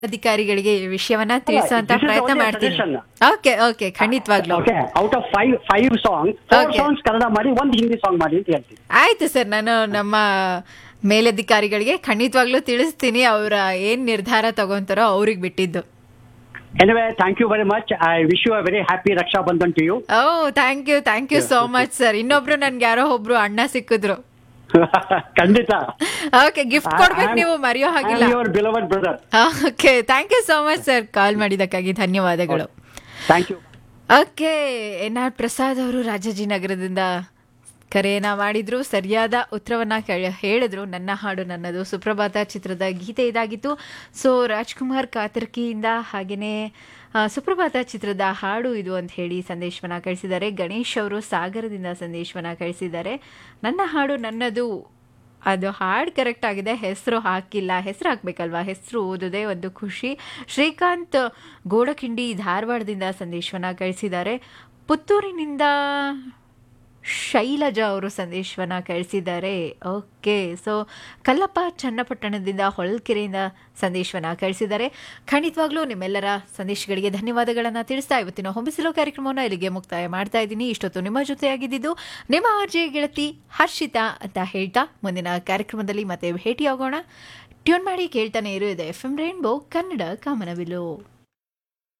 ಅಧಿಕಾರಿಗಳಿಗೆ ಈ ವಿಷಯವನ್ನ ತಿಳಿಸುವಂತ this is ಪ್ರಯತ್ನ only a ಮಾಡ್ತೀನಿ suggestion. ಓಕೆ ಓಕೆ ಖಂಡಿತವಾಗ್ಲು okay out of five five song four Okay. Songs Kannada ಮಾಡಿ ಒಂದು ಹಿಂದಿ ಸಾಂಗ್ ಮಾಡಿ ಅಂತ ಹೇಳ್ತೀನಿ ಆಯ್ತು ಸರ್ ನಾನು ನಮ್ಮ ಮೇಲಧಿಕಾರಿಗಳಿಗೆ ಖಂಡಿತವಾಗ್ಲೂ ತಿಳಿಸ್ತೀನಿ ಅವರ ಏನ್ ನಿರ್ಧಾರ ತಗೊಂತಾರೋ ಅವ್ರಿಗೆ ಬಿಟ್ಟಿದ್ದು anyway thank you very much I wish you a very happy Raksha Bandhan to you oh thank you thank you so much sir ಇನ್ನೊಬ್ರು ನನ್ಗೆ ಯಾರೋ ಒಬ್ರು ಅಣ್ಣ ಸಿಕ್ಕಿದ್ರು ಖಂಡಿತ ಓಕೆ ಗಿಫ್ಟ್ ಕೊಡ್ಬೇಕು ನೀವು ಮರೆಯೋ ಹಾಗಿಲ್ಲ your beloved brother okay thank you so much sir call ಮಾಡಿದ್ದಕ್ಕಾಗಿ ಧನ್ಯವಾದಗಳು thank you okay N R Prasad ಅವರು ರಾಜಾಜಿನಗರದಿಂದ ಕರೆಯನ್ನ ಮಾಡಿದ್ರು ಸರಿಯಾದ ಉತ್ತರವನ್ನ ಕೇಳ- ಹೇಳಿದ್ರು ನನ್ನ ಹಾಡು ನನ್ನದು ಸುಪ್ರಭಾತ ಚಿತ್ರದ ಗೀತೆ ಇದಾಗಿತ್ತು ಸೊ ರಾಜ್ಕುಮಾರ್ ಕಾತರ್ಕಿಯಿಂದ ಹಾಗೆಯೇ ಆ, ಸುಪ್ರಭಾತ ಚಿತ್ರದ ಹಾಡು ಇದು ಅಂತ ಹೇಳಿ ಸಂದೇಶವನ್ನ ಕಳಿಸಿದ್ದಾರೆ ಗಣೇಶ್ ಅವರು ಸಾಗರದಿಂದ ಸಂದೇಶವನ್ನ ಕಳಿಸಿದ್ದಾರೆ ನನ್ನ ಹಾಡು ನನ್ನದು ಅದು ಹಾಡು ಕರೆಕ್ಟ್ ಆಗಿದೆ ಹೆಸರು ಹಾಕಿಲ್ಲ ಹೆಸರು ಹಾಕ್ಬೇಕಲ್ವಾ ಹೆಸರು ಓದೋದೇ ಒಂದು ಖುಷಿ ಶ್ರೀಕಾಂತ್ ಗೋಡಕಿಂಡಿ ಧಾರವಾಡದಿಂದ ಸಂದೇಶವನ್ನ ಕಳಿಸಿದ್ದಾರೆ ಪುತ್ತೂರಿನಿಂದ ಶೈಲಜಾ ಅವರು ಸಂದೇಶವನ್ನ ಕಳಿಸಿದ್ದಾರೆ ಓಕೆ ಸೊ ಕಲ್ಲಪ್ಪ ಚನ್ನಪಟ್ಟಣದಿಂದ ಹೊಳಲ್ಕೆರೆಯಿಂದ ಸಂದೇಶವನ್ನ ಕಳಿಸಿದ್ದಾರೆ ಖಂಡಿತವಾಗ್ಲೂ ನಿಮ್ಮೆಲ್ಲರ ಸಂದೇಶಗಳಿಗೆ ಧನ್ಯವಾದಗಳನ್ನು ತಿಳಿಸ್ತಾ ಇವತ್ತಿನ ಹೊಂಬಿಸಿಲೋ ಕಾರ್ಯಕ್ರಮವನ್ನು ಇಲ್ಲಿಗೆ ಮುಕ್ತಾಯ ಮಾಡ್ತಾ ಇದ್ದೀನಿ ಇಷ್ಟೊತ್ತು ನಿಮ್ಮ ಜೊತೆಯಾಗಿದ್ದು ನಿಮ್ಮ ಆರ್ಜೆ ಗೆಳತಿ ಹರ್ಷಿತಾ ಅಂತ ಹೇಳ್ತಾ ಮುಂದಿನ ಕಾರ್ಯಕ್ರಮದಲ್ಲಿ ಮತ್ತೆ ಭೇಟಿಯಾಗೋಣ ಟ್ಯೂನ್ ಮಾಡಿ ಕೇಳ್ತಾನೆ ಇರು ಇದೆ ಎಫ್ ಎಂ ರೈನ್ಬೋ ಕನ್ನಡ ಕಾಮನವಿಲು